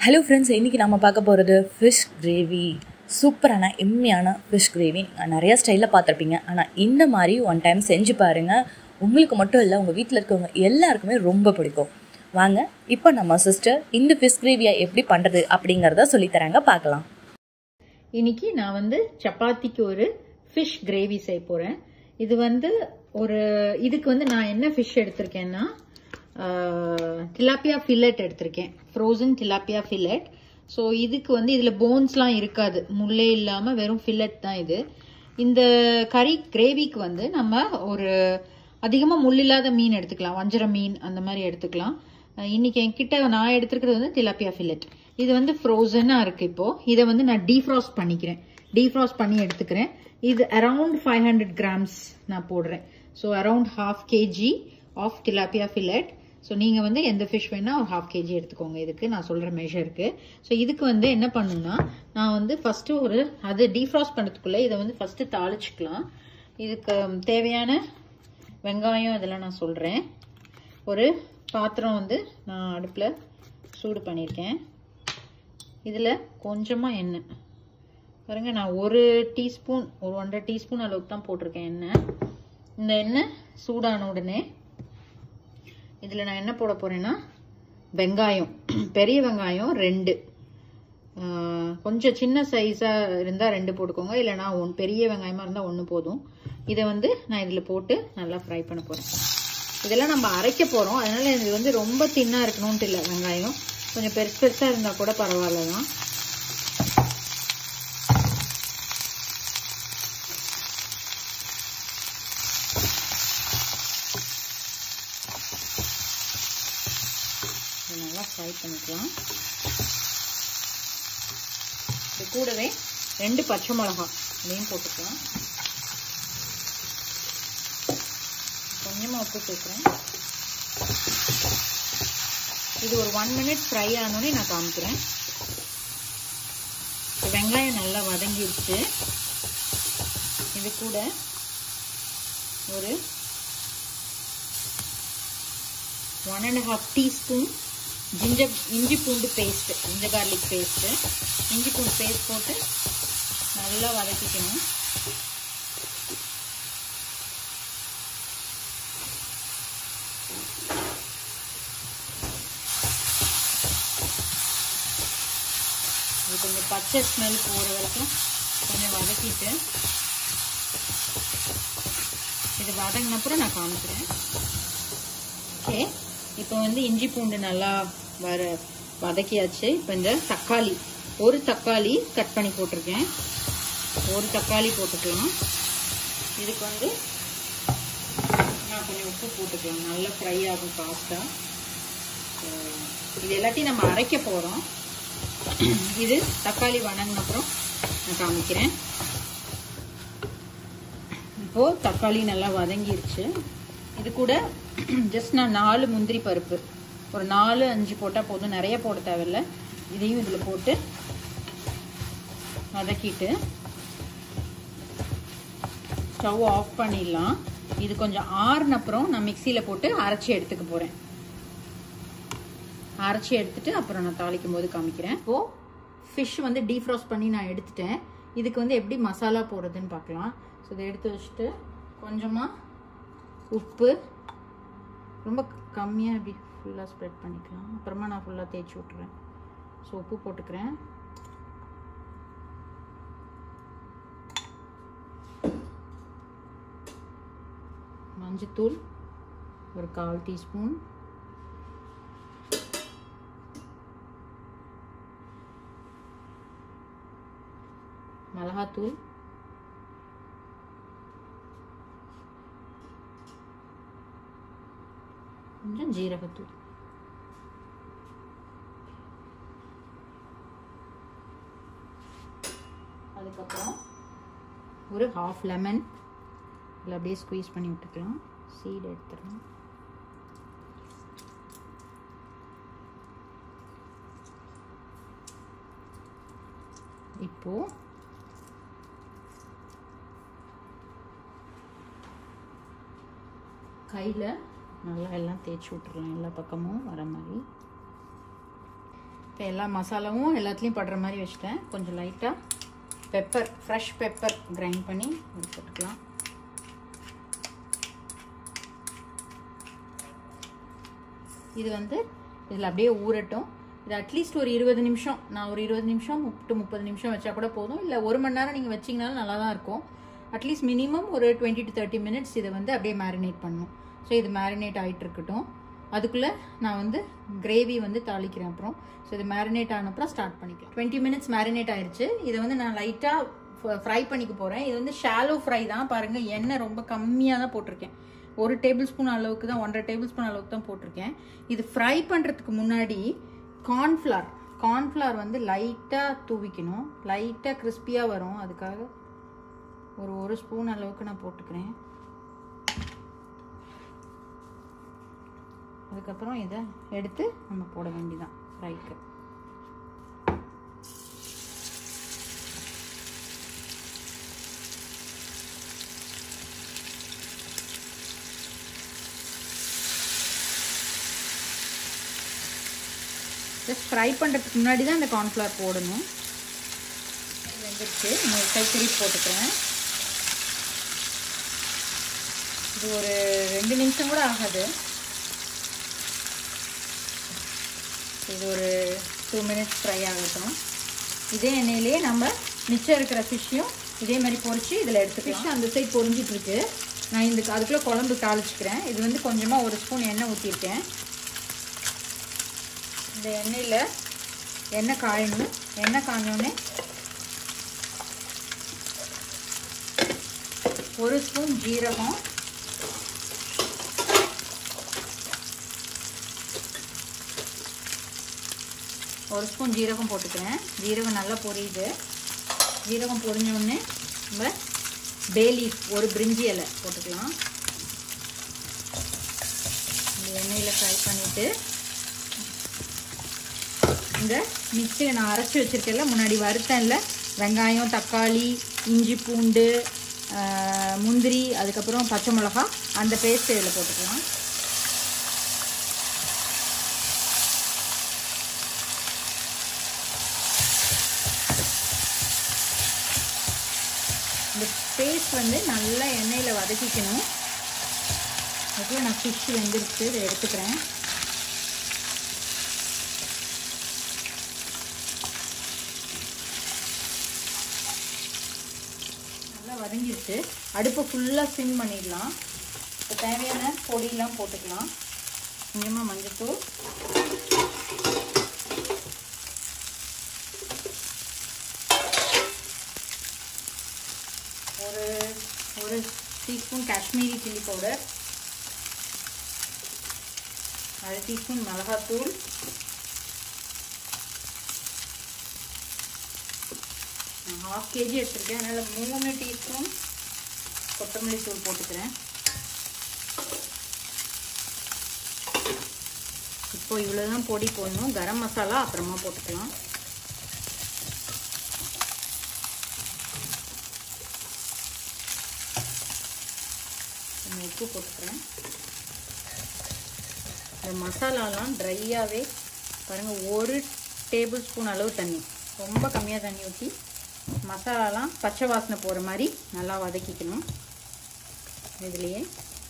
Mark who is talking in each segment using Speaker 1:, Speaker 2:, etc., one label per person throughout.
Speaker 1: hello friends இன்றைக்கி நம்ம பார்க்க போகிறது ஃபிஷ் கிரேவி சூப்பரான எம்மியான ஃபிஷ் கிரேவி நிறையா ஸ்டைலில் பார்த்துருப்பீங்க ஆனால் இந்த மாதிரி ஒன் டைம் செஞ்சு பாருங்கள் உங்களுக்கு மட்டும் இல்லை உங்கள் வீட்டில் இருக்கவங்க எல்லாருக்குமே ரொம்ப பிடிக்கும் வாங்க இப்போ நம்ம சிஸ்டர் இந்த ஃபிஷ் கிரேவியை எப்படி பண்ணுறது அப்படிங்கிறத சொல்லித்தராங்க பார்க்கலாம்
Speaker 2: இன்னைக்கு நான் வந்து சப்பாத்திக்கு ஒரு ஃபிஷ் கிரேவி செய்ய போறேன் இது வந்து ஒரு இதுக்கு வந்து நான் என்ன ஃபிஷ் எடுத்திருக்கேன்னா டிலாப்பியா ஃபில்லட் எடுத்திருக்கேன் ஃப்ரோசன் டிலாப்பியா ஃபில்லட் ஸோ இதுக்கு வந்து இதில் போன்ஸ்லாம் இருக்காது முள்ளே இல்லாமல் வெறும் ஃபில்லட் தான் இது இந்த கறி கிரேவிக்கு வந்து நம்ம ஒரு அதிகமாக முள் இல்லாத மீன் எடுத்துக்கலாம் வஞ்சர மீன் அந்த மாதிரி எடுத்துக்கலாம் அஹ் இன்னைக்கு என்கிட்ட நான் எடுத்துருக்கிறது வந்து திலாப்பியா ஃபில்லட் இது வந்து ஃப்ரோசனாக இருக்குது இப்போது இதை வந்து நான் டீஃப்ராஸ்ட் பண்ணிக்கிறேன் டீஃப்ராஸ்ட் பண்ணி எடுத்துக்கிறேன் இது அரவுண்ட் ஃபைவ் ஹண்ட்ரட் கிராம்ஸ் நான் போடுறேன் so around half KG of tilapia fillet so நீங்கள் வந்து எந்த ஃபிஷ் வேணால் ஒரு ஹாஃப் கேஜி எடுத்துக்கோங்க இதுக்கு நான் சொல்கிற மெஷருக்கு ஸோ இதுக்கு வந்து என்ன பண்ணுன்னா நான் வந்து ஃபஸ்ட்டு ஒரு அது டீஃப்ராஸ்ட் பண்ணுறதுக்குள்ளே இதை வந்து ஃபஸ்ட்டு தாளிச்சுக்கலாம் இதுக்கு தேவையான வெங்காயம் இதெல்லாம் நான் சொல்கிறேன் ஒரு பாத்திரம் வந்து நான் அடுப்பில் சூடு பண்ணியிருக்கேன் இதில் கொஞ்சமாக எண்ணெய் பாருங்க நான் ஒரு டீஸ்பூன் ஒரு ஒன்றரை டீஸ்பூன் அளவுக்கு தான் போட்டிருக்கேன் எண்ணெய் இந்த எண்ணெய் சூடான உடனே இதில் நான் என்ன போட போகிறேன்னா வெங்காயம் பெரிய வெங்காயம் ரெண்டு கொஞ்சம் சின்ன சைஸாக இருந்தால் ரெண்டு போட்டுக்கோங்க இல்லைனா ஒன் பெரிய வெங்காயமாக இருந்தால் ஒன்று போதும் இதை வந்து நான் இதில் போட்டு நல்லா ஃப்ரை பண்ண போகிறேன் இதெல்லாம் நம்ம அரைக்க போகிறோம் அதனால் இது வந்து ரொம்ப தின்னாக இருக்கணும்ட்டு இல்லை வெங்காயம் கொஞ்சம் பெருசு பெருசாக இருந்தால் கூட பரவாயில்ல தான் நல்லா ஃப்ரை பண்ணிக்கலாம் இது கூடவே ரெண்டு பச்சை மிளகா இதையும் போட்டுக்கலாம் கொஞ்சமாக உப்பு சேர்க்குறேன் இது ஒரு ஒன் மினிட் ஃப்ரை ஆனோடனே நான் காமிக்கிறேன் வெங்காயம் நல்லா வதங்கிடுச்சு இது கூட ஒரு one and half teaspoon ginger இஞ்சி பூண்டு பேஸ்ட்டு ஜிஞ்சர் கார்லிக் பேஸ்ட்டு இஞ்சி பூண்டு பேஸ்ட் போட்டு நல்லா வதக்கிக்கணும் இது கொஞ்சம் பச்சை ஸ்மெல் போகிற வரைக்கும் கொஞ்சம் வதக்கிட்டு இது வதங்கினப்புறம் நான் காமிக்கிறேன் ஓகே இப்போ வந்து இஞ்சி பூண்டு நல்லா வர வதக்கியாச்சு இப்போ இந்த தக்காளி ஒரு தக்காளி கட் பண்ணி போட்டிருக்கேன் ஒரு தக்காளி போட்டுக்கலாம் இதுக்கு வந்து நான் கொஞ்சம் உப்பு போட்டுக்கலாம் நல்லா ஃப்ரை ஆகும் ஃபாஸ்ட்டாக இது எல்லாத்தையும் நம்ம அரைக்க போகிறோம் இது தக்காளி வணங்கின அப்புறம் நான் காமிக்கிறேன் இப்போது தக்காளி நல்லா வதங்கிருச்சு இது கூட ஜஸ்ட் நான் நாலு முந்திரி பருப்பு ஒரு நாலு அஞ்சு போட்டால் போதும் நிறைய போட தேவையில்ல இதையும் இதில் போட்டு வதக்கிட்டு ஸ்டவ் ஆஃப் பண்ணிடலாம் இது கொஞ்சம் ஆறுன அப்புறம் நான் மிக்சியில் போட்டு அரைச்சி எடுத்துக்க போகிறேன் அரைச்சி எடுத்துட்டு அப்புறம் நான் தாளிக்கும் போது காமிக்கிறேன் இப்போது ஃபிஷ் வந்து டீஃப்ராஸ்ட் பண்ணி நான் எடுத்துட்டேன் இதுக்கு வந்து எப்படி மசாலா போடுறதுன்னு பார்க்கலாம் ஸோ இதை எடுத்து வச்சுட்டு கொஞ்சமாக உப்பு ரொம்ப கம்மியாக இப்படி ஃபுல்லாக ஸ்ப்ரெட் பண்ணிக்கலாம் அப்புறமா நான் ஃபுல்லாக தேய்ச்சி விட்றேன் ஸோ உப்பு போட்டுக்கிறேன் மஞ்சத்தூள் ஒரு கால் டீஸ்பூன் மிளகாத்தூள் கொஞ்சம் ஜீரகத்தூள் அதுக்கப்புறம் ஒரு ஹாஃப் லெமன் இதில் அப்படியே ஸ்குவீஸ் பண்ணி விட்டுக்கலாம் சீடு எடுத்துடலாம் இப்போ கையில் நல்லா எல்லாம் தேய்ச்சி விட்டுறலாம் எல்லா பக்கமும் வர மாதிரி இப்போ எல்லா மசாலாவும் எல்லாத்துலேயும் படுற மாதிரி வச்சுட்டேன் கொஞ்சம் லைட்டாக பெப்பர் ஃப்ரெஷ் பெப்பர் கிரைண்ட் பண்ணி இது போட்டுக்கலாம் இது வந்து இதில் அப்படியே ஊறட்டும் இது அட்லீஸ்ட் ஒரு இருபது நிமிஷம் நான் ஒரு இருபது நிமிஷம் டு முப்பது நிமிஷம் வச்சா கூட போதும் இல்லை ஒரு மணி நேரம் நீங்கள் வச்சிங்கனாலும் நல்லா தான் இருக்கும் அட்லீஸ்ட் மினிமம் ஒரு டுவெண்ட்டி டு தேர்ட்டி மினிட்ஸ் இதை வந்து அப்படியே மேரினேட் பண்ணணும் ஸோ இது மேரினேட் ஆகிட்டு இருக்கட்டும் அதுக்குள்ளே நான் வந்து கிரேவி வந்து தாளிக்கிறேன் அப்புறம் ஸோ இது மேரினேட் ஆன அப்புறம் ஸ்டார்ட் பண்ணிக்கலாம் டுவெண்ட்டி மினிட்ஸ் மேரினேட் ஆயிடுச்சு இதை வந்து நான் லைட்டாக ஃப்ரை பண்ணிக்க போகிறேன் இது வந்து ஷாலோ ஃப்ரை தான் பாருங்கள் எண்ணெய் ரொம்ப கம்மியாக தான் போட்டிருக்கேன் ஒரு டேபிள் ஸ்பூன் அளவுக்கு தான் ஒன்றரை டேபிள் ஸ்பூன் அளவுக்கு தான் போட்டிருக்கேன் இது ஃப்ரை பண்ணுறதுக்கு முன்னாடி கார்ன்ஃப்ளார் கார்ன்ஃப்ளார் வந்து லைட்டாக தூவிக்கணும் லைட்டாக கிறிஸ்பியாக வரும் அதுக்காக ஒரு ஒரு ஸ்பூன் அளவுக்கு நான் போட்டுக்கிறேன் அதுக்கப்புறம் இதை எடுத்து நம்ம போட வேண்டியதான் ஃப்ரைக்கு ஜஸ்ட் ஃப்ரை பண்ணுறதுக்கு முன்னாடி தான் இந்த கார்ன்ஃப்ளவர் போடணும் வெந்துருச்சு இன்னொரு சைட் திருப்பி போட்டுக்கிறேன் இது ஒரு ரெண்டு நிமிஷம் கூட ஆகாது இது ஒரு டூ மினிட்ஸ் ஃப்ரை ஆகட்டும் இதே எண்ணெயிலே நம்ம மிச்சம் இருக்கிற ஃபிஷ்ஷையும் இதே மாதிரி பொரிச்சு இதில் எடுத்து ஃபிஷ் அந்த சைட் பொரிஞ்சிட்டு இருக்கு நான் இந்த அதுக்குள்ளே குழம்பு தாளிச்சுக்கிறேன் இது வந்து கொஞ்சமாக ஒரு ஸ்பூன் எண்ணெய் ஊற்றிருக்கேன் இந்த எண்ணெயில் எண்ணெய் காயணும் எண்ணெய் காஞ்சோடனே ஒரு ஸ்பூன் ஜீரகம் ஒரு ஸ்பூன் ஜீரகம் போட்டுக்கிறேன் ஜீரகம் நல்லா பொரியுது ஜீரகம் பொரிஞ்சோடனே நம்ம பேலீஃப் ஒரு பிரிஞ்சி இலை போட்டுக்கலாம் இந்த எண்ணெயில் ஃப்ரை பண்ணிவிட்டு இந்த மிக்சியில் நான் அரைச்சி வச்சுருக்கேன்ல முன்னாடி வறுத்தேன்ல வெங்காயம் தக்காளி இஞ்சி பூண்டு முந்திரி அதுக்கப்புறம் பச்சை மிளகா அந்த பேஸ்ட் இதில் போட்டுக்கலாம் இந்த பேஸ்ட் வந்து நல்லா எண்ணெயில் வதக்கிக்கணும் அதுக்குள்ள நான் ஃபிஷ் வெந்துருச்சு இதை எடுத்துக்கிறேன் நல்லா வதங்கிடுச்சு அடுப்பை ஃபுல்லாக சிம் பண்ணிடலாம் இப்போ தேவையான பொடியெலாம் போட்டுக்கலாம் கொஞ்சமாக மஞ்சத்தூள் ஒரு ஒரு டீஸ்பூன் காஷ்மீரி சில்லி பவுடர் அரை டீஸ்பூன் மிளகாத்தூள் நான் ஹாஃப் கேஜி எடுத்துருக்கேன் அதனால் மூணு டீஸ்பூன் கொத்தமல்லி தூள் போட்டுக்கிறேன் இப்போ இவ்வளோ தான் பொடி போடணும் கரம் மசாலா அப்புறமா போட்டுக்கலாம் கொஞ்சம் உப்பு போட்டுக்கிறேன் இந்த மசாலாலாம் ட்ரையாகவே பாருங்கள் ஒரு டேபிள் ஸ்பூன் அளவு தண்ணி ரொம்ப கம்மியாக தண்ணி ஊற்றி மசாலாலாம் பச்சை வாசனை போகிற மாதிரி நல்லா வதக்கிக்கணும் இதுலேயே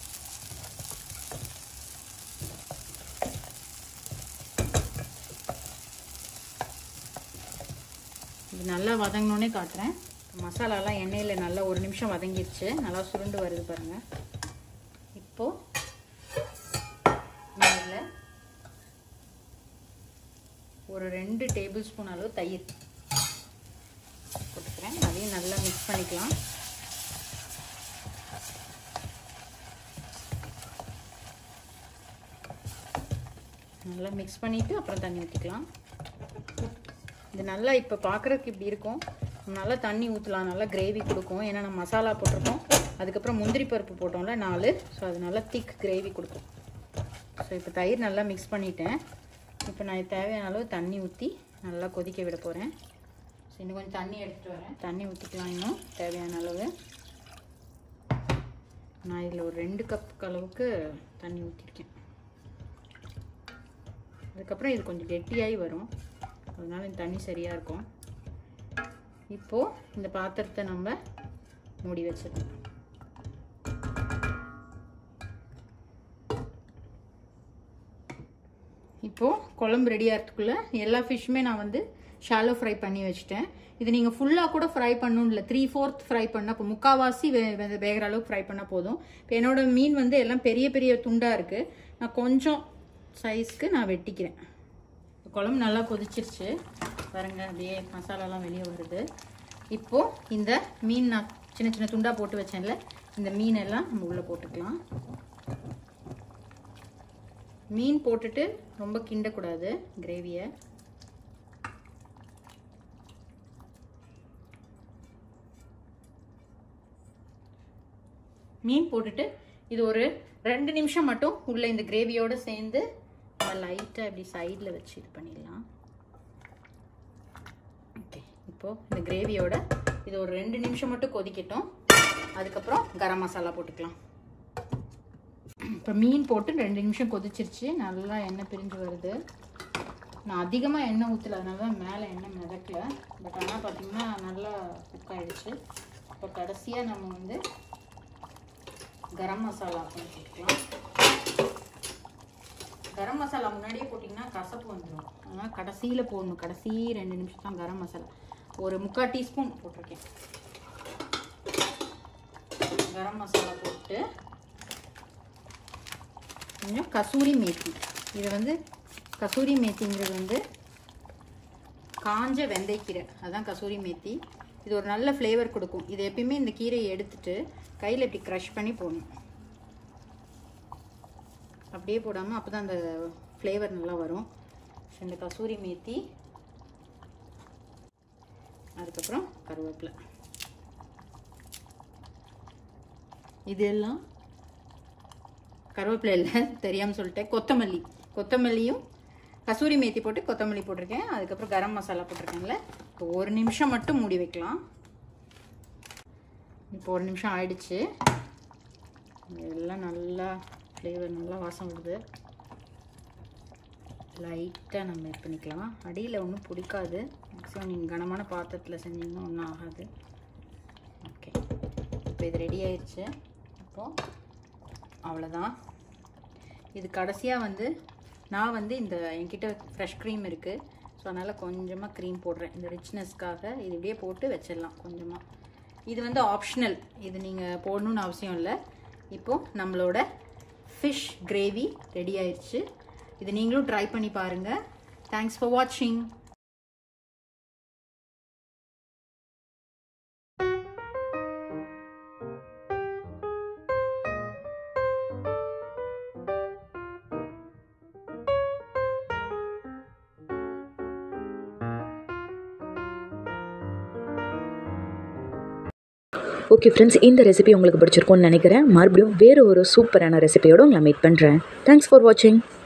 Speaker 2: இது நல்லா வதங்கினோன்னே காட்டுறேன் மசாலாலாம் எண்ணெயில் நல்லா ஒரு நிமிஷம் வதங்கிடுச்சு நல்லா சுருண்டு வருது பாருங்கள் இப்போது இதில் ஒரு ரெண்டு டேபிள் ஸ்பூன் அளவு தயிர் போட்டுக்கிறேன் அதையும் நல்லா மிக்ஸ் பண்ணிக்கலாம் நல்லா மிக்ஸ் பண்ணிவிட்டு அப்புறம் தண்ணி ஊற்றிக்கலாம் இது நல்லா இப்போ பார்க்குறதுக்கு இப்படி இருக்கும் நல்லா தண்ணி ஊற்றலாம் நல்லா கிரேவி கொடுக்கும் ஏன்னா நம்ம மசாலா போட்டிருக்கோம் அதுக்கப்புறம் முந்திரி பருப்பு போட்டோம்ல நாலு ஸோ அது நல்லா திக் கிரேவி கொடுக்கும் ஸோ இப்போ தயிர் நல்லா மிக்ஸ் பண்ணிட்டேன் இப்போ நான் தேவையான அளவு தண்ணி ஊற்றி நல்லா கொதிக்க விட போகிறேன் ஸோ இன்னும் கொஞ்சம் தண்ணி எடுத்துகிட்டு வரேன் தண்ணி ஊற்றிக்கலாம் இன்னும் தேவையான அளவு நான் இதில் ஒரு ரெண்டு கப் அளவுக்கு தண்ணி ஊற்றிருக்கேன் அதுக்கப்புறம் இது கொஞ்சம் கெட்டியாகி வரும் அதனால் இந்த தண்ணி சரியாக இருக்கும் இப்போது இந்த பாத்திரத்தை நம்ம மூடி வச்சிடலாம் இப்போது குழம்பு ரெடி ஆகிறதுக்குள்ளே எல்லா ஃபிஷ்ஷுமே நான் வந்து ஷாலோ ஃப்ரை பண்ணி வச்சுட்டேன் இது நீங்கள் ஃபுல்லாக கூட ஃப்ரை பண்ணணும் இல்லை த்ரீ ஃபோர்த் ஃப்ரை பண்ணால் இப்போ முக்கால்வாசி வே வே- வேகிற அளவுக்கு ஃப்ரை பண்ணால் போதும் இப்போ என்னோட மீன் வந்து எல்லாம் பெரிய பெரிய துண்டாக இருக்குது நான் கொஞ்சம் சைஸ்க்கு நான் வெட்டிக்கிறேன் இப்போ குழம்பு நல்லா கொதிச்சிருச்சு பாருங்க அப்படியே மசாலாலாம் வெளியே வருது இப்போது இந்த மீன் நான் சின்ன சின்ன துண்டாக போட்டு வச்சேன்ல இந்த மீன் எல்லாம் நம்ம உள்ளே போட்டுக்கலாம் மீன் போட்டுட்டு ரொம்ப கிண்டக்கூடாது கிரேவியை மீன் போட்டுட்டு இது ஒரு ரெண்டு நிமிஷம் மட்டும் உள்ள இந்த கிரேவியோட சேர்ந்து நம்ம லைட்டாக இப்படி சைடில் வச்சு இது பண்ணிடலாம் ஓகே இப்போது இந்த கிரேவியோட இது ஒரு ரெண்டு நிமிஷம் மட்டும் கொதிக்கட்டும் அதுக்கப்புறம் கரம் மசாலா போட்டுக்கலாம் இப்போ மீன் போட்டு ரெண்டு நிமிஷம் கொதிச்சிருச்சு நல்லா எண்ணெய் பிரிஞ்சு வருது நான் அதிகமாக எண்ணெய் ஊற்றல அதனால தான் மேலே எண்ணெய் மிதக்கல பட் ஆனால் பார்த்தீங்கன்னா நல்லா குக் ஆயிடுச்சு இப்போ கடைசியாக நம்ம வந்து கரம் மசாலா போட்டுக்கலாம் கரம் மசாலா முன்னாடியே போட்டிங்கன்னா கசப்பு வந்துடும் அதனால் கடைசியில் போடணும் கடைசி ரெண்டு நிமிஷம் தான் கரம் மசாலா ஒரு முக்கால் டீஸ்பூன் போட்டிருக்கேன் கரம் மசாலா போட்டு கொஞ்சம் கசூரி மேத்தி இது வந்து கசூரி மேத்திங்கிறது வந்து காஞ்ச வெந்தயக்கீரை அதுதான் கசூரி மேத்தி இது ஒரு நல்ல ஃப்ளேவர் கொடுக்கும் இது எப்பயுமே இந்த கீரையை எடுத்துட்டு கையில் இப்படி க்ரஷ் பண்ணி போடணும் அப்படியே போடாமல் அப்போ தான் அந்த ஃப்ளேவர் நல்லா வரும் ஸோ இந்த கசூரி மேத்தி அதுக்கப்புறம் கருவேப்பிலை இதெல்லாம் கருவேப்பிலை இல்லை தெரியாமல் சொல்லிட்டேன் கொத்தமல்லி கொத்தமல்லியும் கசூரி மேத்தி போட்டு கொத்தமல்லி போட்டிருக்கேன் அதுக்கப்புறம் கரம் மசாலா போட்டிருக்கேன்ல இப்போ ஒரு நிமிஷம் மட்டும் மூடி வைக்கலாம் இப்போ ஒரு நிமிஷம் ஆயிடுச்சு எல்லாம் நல்லா ஃப்ளேவர் நல்லா வாசம் வருது லைட்டாக நம்ம இது பண்ணிக்கலாம் அடியில் ஒன்றும் பிடிக்காது மேக்ஸிமம் நீங்கள் கனமான பாத்திரத்தில் செஞ்சீங்கன்னா ஒன்றும் ஆகாது ஓகே இப்போ இது ரெடி ஆயிடுச்சு இப்போது அவ்வளோதான் இது கடைசியாக வந்து நான் வந்து இந்த என்கிட்ட ஃப்ரெஷ் க்ரீம் இருக்குது ஸோ அதனால் கொஞ்சமாக க்ரீம் போடுறேன் இந்த ரிச்னஸ்க்காக இது இப்படியே போட்டு வச்சிடலாம் கொஞ்சமாக இது வந்து ஆப்ஷனல் இது நீங்கள் போடணுன்னு அவசியம் இல்லை இப்போது நம்மளோட ஃபிஷ் கிரேவி ரெடி ஆயிடுச்சு இது நீங்களும் ட்ரை பண்ணி பாருங்கள் தேங்க்ஸ் ஃபார் வாட்சிங்
Speaker 1: ஓகே ஃப்ரெண்ட்ஸ் இந்த ரெசிபி உங்களுக்கு பிடிச்சிருக்கும்னு நினைக்கிறேன் மறுபடியும் வேறு ஒரு சூப்பரான ரெசிபியோடு உங்களை மீட் பண்ணுறேன் தேங்க்ஸ் ஃபார் வாட்சிங்